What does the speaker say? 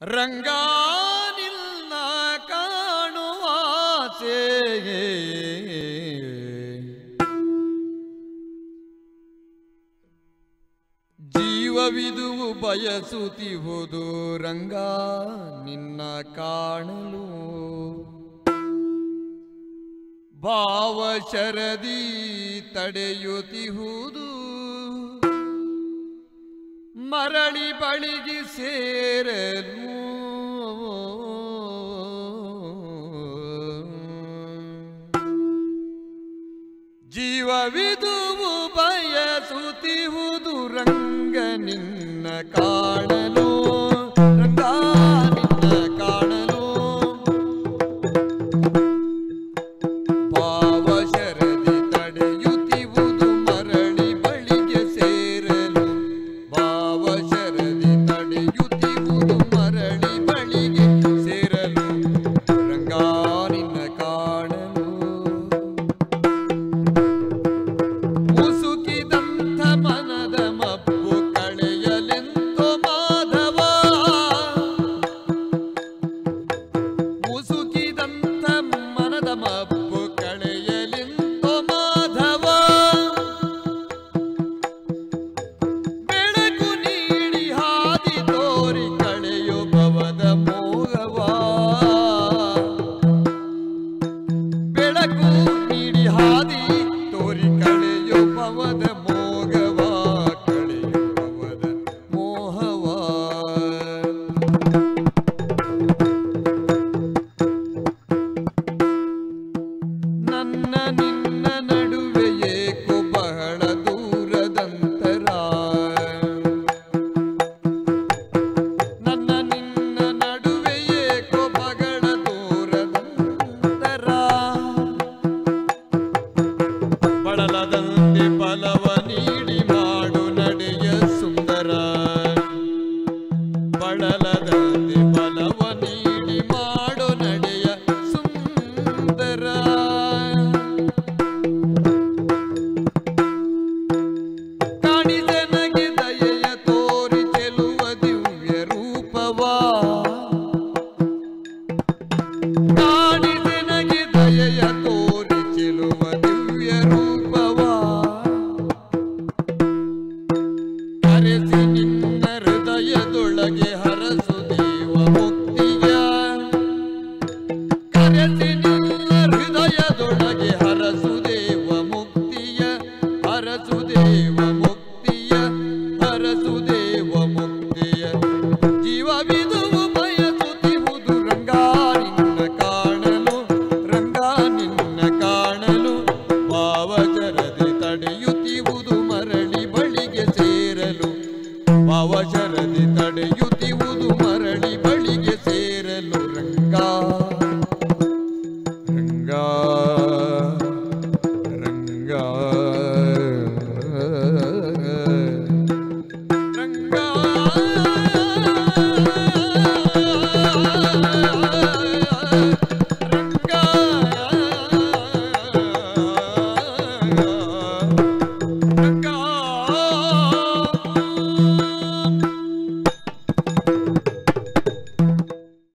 ರಂಗಾನಿಲ್ಲ ಕಾಣುವಾಸೆ ಜೀವವಿದುವು ಬಯಸುತ್ತಿಹುದು ರಂಗ ನಿನ್ನ ಕಾಣಲು ಭಾವ ಶರದಿ ತಡೆಯುತ್ತಿಹುದು ಮರಳಿ ಬಳಿಗೆ ಸೇರಲು ಜೀವವಿದುವು ಬಯಸುತ್ತಿಹುದು ರಂಗ ನಿನ್ನ ಕಾಣಲು ರಂಗ ನಿನ್ನ ಕಾಣಲು ಭಾವ ಶರದಿ ತಡೆಯುತ್ತಿವುದು ಮರಳಿ ಬಳಿಗೆ ಸೇರಲು ಭಾವ ಶರದಿ ತಡೆಯುತ್ತಿವುದು ಮರಳಿ ಬಳಿಗೆ ಸೇರಲು ರಂಗಾನಿನ ಕಾಣಲು ಮುಸುಕಿದಂಥ ಮನದ ಮಬ್ಬು ಕಳೆಯಲೆಂತೋ ಮಾಧವ ಮುಸುಕಿದಂಥ ಮನದ ಮಬ್ಬು ಕಳೆಯಲೆಂತೋ ಮಾಧವ ಬೆಳಕು ನೀಡಿ ಹಾದಿ ತೋರಿ ಕಳೆಯೋ ಭವದ ಮೋಗವ ಬೆಳಕು ನೀಡಿ ಹಾದಿ ತೋರಿ ಕಳೆಯೋ ಭವದ ಮೋಗವ ಕಳೆಯೋ ಭವದ ಮೋಹವ ನನ್ನ ನಿನ್ನ ನಡುವೆ ಏಕೋ ಬಹಳ ದೂರದಂತರ ನನ್ನ ನಿನ್ನ ನಡುವೆ ಏಕೋ ಬಹಳ ದೂರದಂತರ ಬಳಲದಂತೆ ಫಲವ ನೀಡಿ ಮಾಡು ನಡೆಯ ಸುಂದರ ಬಳಲದಂತೆ ಫಲವ ನೀಡಿ ಮಾಡು ನಡೆಯ ಸುಂದರ ಕಾಣಿದೆ ನಗೆ ದಯೆಯ ತೋರಿ ಚೆಲುವ ದಿವ್ಯ ರೂಪವಾ ಕಾಣಿದೆ ನಗೆ ದಯೆಯ ತೋರಿ ಚೆಲುವ ದಿವ್ಯ ರೂಪವಾ ಹರಸಿ ನಿನ್ನ ಹೃದಯದೊಳಗೆ ಹರಸು ದೇವ ಮುಕ್ತಿಯ ಕರೆಸಿ ನಿನ್ನ ಹೃದಯದೊಳಗೆ ಹರಸು ದೇವ ಮುಕ್ತಿಯ ಹರಸು ದೇವ ಮುಕ್ತಿಯ ಹರಸು ದೇವ ಮುಕ್ತಿಯ ಜೀವವಿದುವು ಬಯಸುತ್ತಿಹುದು ರಂಗ ನಿನ್ನ ಕಾಣಲು ರಂಗ ನಿನ್ನ ಕಾಣಲು ಭಾವಜರದಿ ತಡೆಯುತ್ತಿಹುದು ಮರಳಿ ಬಳಿಗೆ ಸೇರಲು ಭಾವಶರದಿ ತಡೆಯುತ್ತಿಹುದು ಮರಳಿ ಬಳಿಗೆ ಸೇರಲು ರಂಗ ರಂಗ ರಂಗ